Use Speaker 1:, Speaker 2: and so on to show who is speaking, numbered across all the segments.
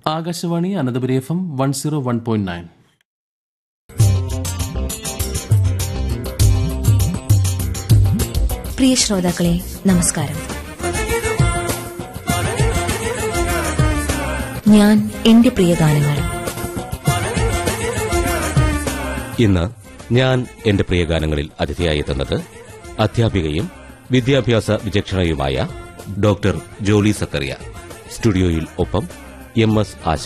Speaker 1: Akashvani Ananthapuri F M one zero one point nine
Speaker 2: പ്രിയ ശ്രോതാക്കളെ നമസ്കാരം ഞാൻ എന്റെ പ്രിയ ഗാനങ്ങൾ
Speaker 3: ഇന്ന് ഞാൻ എന്റെ പ്രിയ ഗാനങ്ങളിൽ അതിഥിയായി എത്തുന്നത് അധ്യാപികയും വിദ്യാഭ്യാസ വിചക്ഷണയുമായ ഡോക്ടർ ജോളി സക്കറിയ സ്റ്റുഡിയോയിൽ ഒപ്പം എം എസ് ആശ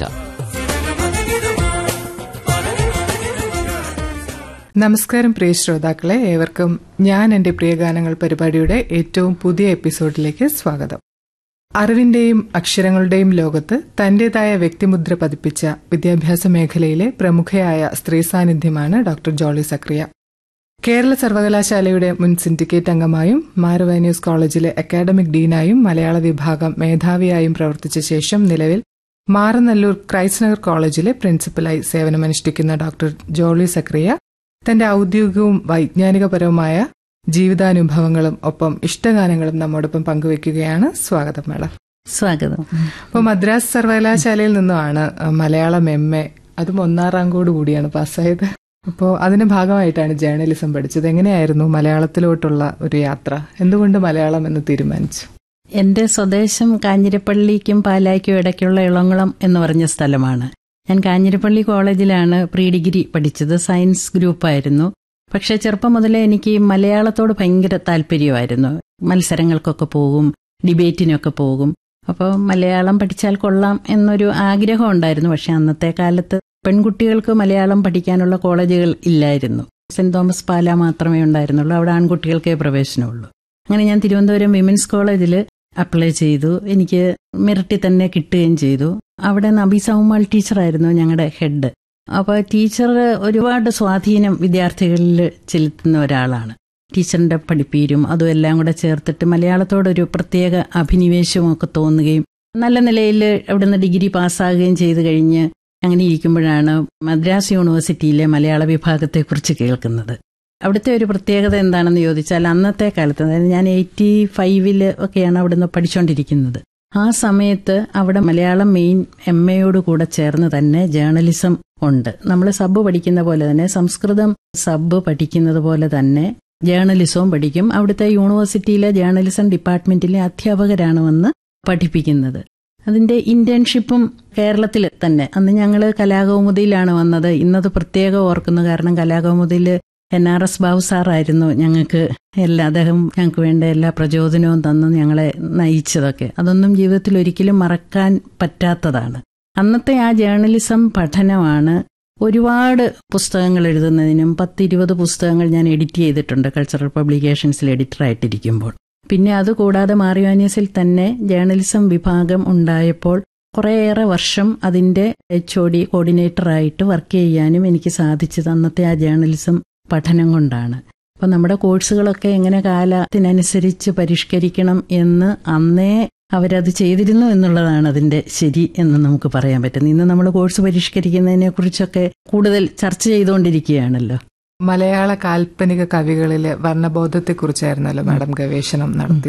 Speaker 4: നമസ്കാരം പ്രിയ ശ്രോതാക്കളെ ഏവർക്കും ഞാൻ എന്റെ പ്രിയ ഗാനങ്ങൾ പരിപാടിയുടെ ഏറ്റവും പുതിയ എപ്പിസോഡിലേക്ക് സ്വാഗതം അറിവിന്റെയും അക്ഷരങ്ങളുടെയും ലോകത്ത് തന്റേതായ വ്യക്തിമുദ്ര പതിപ്പിച്ച വിദ്യാഭ്യാസ മേഖലയിലെ പ്രമുഖയായ സ്ത്രീ സാന്നിധ്യമാണ് ഡോക്ടർ ജോളി സക്രിയ കേരള സർവകലാശാലയുടെ മുൻ സിൻഡിക്കേറ്റ് അംഗമായും മാരവാന്യൂസ് കോളേജിലെ അക്കാഡമിക് ഡീനായും മലയാള വിഭാഗം മേധാവിയായും പ്രവർത്തിച്ച ശേഷം നിലവിൽ മാറനല്ലൂർ ക്രൈസ്റ്റ് നഗർ കോളേജിലെ പ്രിൻസിപ്പലായി സേവനമനുഷ്ഠിക്കുന്ന ഡോക്ടർ ജോളി സക്രിയ തന്റെ ഔദ്യോഗികവും വൈജ്ഞാനികപരവുമായ ജീവിതാനുഭവങ്ങളും ഒപ്പം ഇഷ്ടഗാനങ്ങളും നമ്മോടൊപ്പം പങ്കുവെക്കുകയാണ് സ്വാഗതം മേഡം
Speaker 5: സ്വാഗതം
Speaker 4: അപ്പോൾ മദ്രാസ് സർവകലാശാലയിൽ നിന്നുമാണ് മലയാളം എം എ അതും ഒന്നാം റാങ്കോട് കൂടിയാണ് പാസ്സായത് അപ്പോൾ അതിന്റെ ഭാഗമായിട്ടാണ് ജേർണലിസം പഠിച്ചത് എങ്ങനെയായിരുന്നു മലയാളത്തിലോട്ടുള്ള ഒരു യാത്ര എന്തുകൊണ്ട് മലയാളം എന്ന് തീരുമാനിച്ചു
Speaker 5: എന്റെ സ്വദേശം കാഞ്ഞിരപ്പള്ളിക്കും പാലായ്ക്കും ഇടയ്ക്കുള്ള ഇളംകുളം എന്ന് പറഞ്ഞ സ്ഥലമാണ് ഞാൻ കാഞ്ഞിരപ്പള്ളി കോളേജിലാണ് പ്രീ ഡിഗ്രി പഠിച്ചത് സയൻസ് ഗ്രൂപ്പായിരുന്നു പക്ഷെ ചെറുപ്പം മുതലേ എനിക്ക് മലയാളത്തോട് ഭയങ്കര താല്പര്യമായിരുന്നു മത്സരങ്ങൾക്കൊക്കെ പോകും ഡിബേറ്റിനൊക്കെ പോകും അപ്പോൾ മലയാളം പഠിച്ചാൽ കൊള്ളാം എന്നൊരു ആഗ്രഹം ഉണ്ടായിരുന്നു പക്ഷെ അന്നത്തെ കാലത്ത് പെൺകുട്ടികൾക്ക് മലയാളം പഠിക്കാനുള്ള കോളേജുകൾ ഇല്ലായിരുന്നു സെന്റ് തോമസ് പാല മാത്രമേ ഉണ്ടായിരുന്നുള്ളൂ അവിടെ ആൺകുട്ടികൾക്കേ പ്രവേശനമുള്ളൂ അങ്ങനെ ഞാൻ തിരുവനന്തപുരം വിമൻസ് കോളേജിൽ അപ്ലൈ ചെയ്തു എനിക്ക് മെറിറ്റിൽ തന്നെ കിട്ടുകയും ചെയ്തു അവിടെ നബി സൗമാൾ ടീച്ചറായിരുന്നു ഞങ്ങളുടെ ഹെഡ് അപ്പോൾ ടീച്ചർ ഒരുപാട് സ്വാധീനം വിദ്യാർത്ഥികളിൽ ചെലുത്തുന്ന ഒരാളാണ് ടീച്ചറിന്റെ പഠിപ്പീരും അതും എല്ലാം കൂടെ ചേർത്തിട്ട് മലയാളത്തോടൊരു പ്രത്യേക അഭിനിവേശവും ഒക്കെ തോന്നുകയും നല്ല നിലയിൽ അവിടുന്ന് ഡിഗ്രി പാസ്സാകുകയും ചെയ്തു കഴിഞ്ഞ് അങ്ങനെ ഇരിക്കുമ്പോഴാണ് മദ്രാസ് യൂണിവേഴ്സിറ്റിയിലെ മലയാള വിഭാഗത്തെക്കുറിച്ച് കേൾക്കുന്നത് അവിടുത്തെ ഒരു പ്രത്യേകത എന്താണെന്ന് ചോദിച്ചാൽ അന്നത്തെ കാലത്ത് അതായത് ഞാൻ എയ്റ്റി ഫൈവില് ഒക്കെയാണ് അവിടുന്ന് പഠിച്ചുകൊണ്ടിരിക്കുന്നത് ആ സമയത്ത് അവിടെ മലയാളം മെയിൻ എം എയോട് കൂടെ ചേർന്ന് തന്നെ ജേർണലിസം ഉണ്ട് നമ്മൾ സബ് പഠിക്കുന്ന പോലെ തന്നെ സംസ്കൃതം സബ് പഠിക്കുന്നത് പോലെ തന്നെ ജേർണലിസവും പഠിക്കും അവിടുത്തെ യൂണിവേഴ്സിറ്റിയിലെ ജേർണലിസം ഡിപ്പാർട്ട്മെന്റിലെ അധ്യാപകരാണ് വന്ന് പഠിപ്പിക്കുന്നത് അതിന്റെ ഇന്റേൺഷിപ്പും കേരളത്തിൽ തന്നെ അന്ന് ഞങ്ങൾ കലാകൗമുദിയിലാണ് വന്നത് ഇന്നത് പ്രത്യേകം ഓർക്കുന്നു കാരണം കലാകൗമുദിയിൽ എൻ ആർ എസ് ബാബു സാറായിരുന്നു ഞങ്ങൾക്ക് എല്ലാ അദ്ദേഹം ഞങ്ങൾക്ക് വേണ്ട എല്ലാ പ്രചോദനവും തന്ന് ഞങ്ങളെ നയിച്ചതൊക്കെ അതൊന്നും ജീവിതത്തിൽ ഒരിക്കലും മറക്കാൻ പറ്റാത്തതാണ് അന്നത്തെ ആ ജേർണലിസം പഠനമാണ് ഒരുപാട് പുസ്തകങ്ങൾ എഴുതുന്നതിനും പത്തിരുപത് പുസ്തകങ്ങൾ ഞാൻ എഡിറ്റ് ചെയ്തിട്ടുണ്ട് കൾച്ചറൽ പബ്ലിക്കേഷൻസിൽ എഡിറ്ററായിട്ടിരിക്കുമ്പോൾ പിന്നെ അതുകൂടാതെ മാറിവാനിയസിൽ തന്നെ ജേർണലിസം വിഭാഗം ഉണ്ടായപ്പോൾ കുറേയേറെ വർഷം അതിന്റെ എച്ച് ഒ ഡി കോർഡിനേറ്ററായിട്ട് വർക്ക് ചെയ്യാനും എനിക്ക് സാധിച്ചത് അന്നത്തെ ആ ജേർണലിസം പഠനം കൊണ്ടാണ് അപ്പം നമ്മുടെ കോഴ്സുകളൊക്കെ എങ്ങനെ കാലത്തിനനുസരിച്ച് പരിഷ്കരിക്കണം എന്ന് അന്നേ അവരത് ചെയ്തിരുന്നു എന്നുള്ളതാണ് അതിന്റെ ശരി എന്ന് നമുക്ക് പറയാൻ പറ്റുന്നത് ഇന്ന് നമ്മൾ കോഴ്സ് പരിഷ്കരിക്കുന്നതിനെ കുറിച്ചൊക്കെ കൂടുതൽ ചർച്ച ചെയ്തുകൊണ്ടിരിക്കുകയാണല്ലോ
Speaker 4: മലയാള കാൽപ്പനിക കവികളിലെ വർണ്ണബോധത്തെക്കുറിച്ചായിരുന്നല്ലോ മാഡം ഗവേഷണം നടത്തി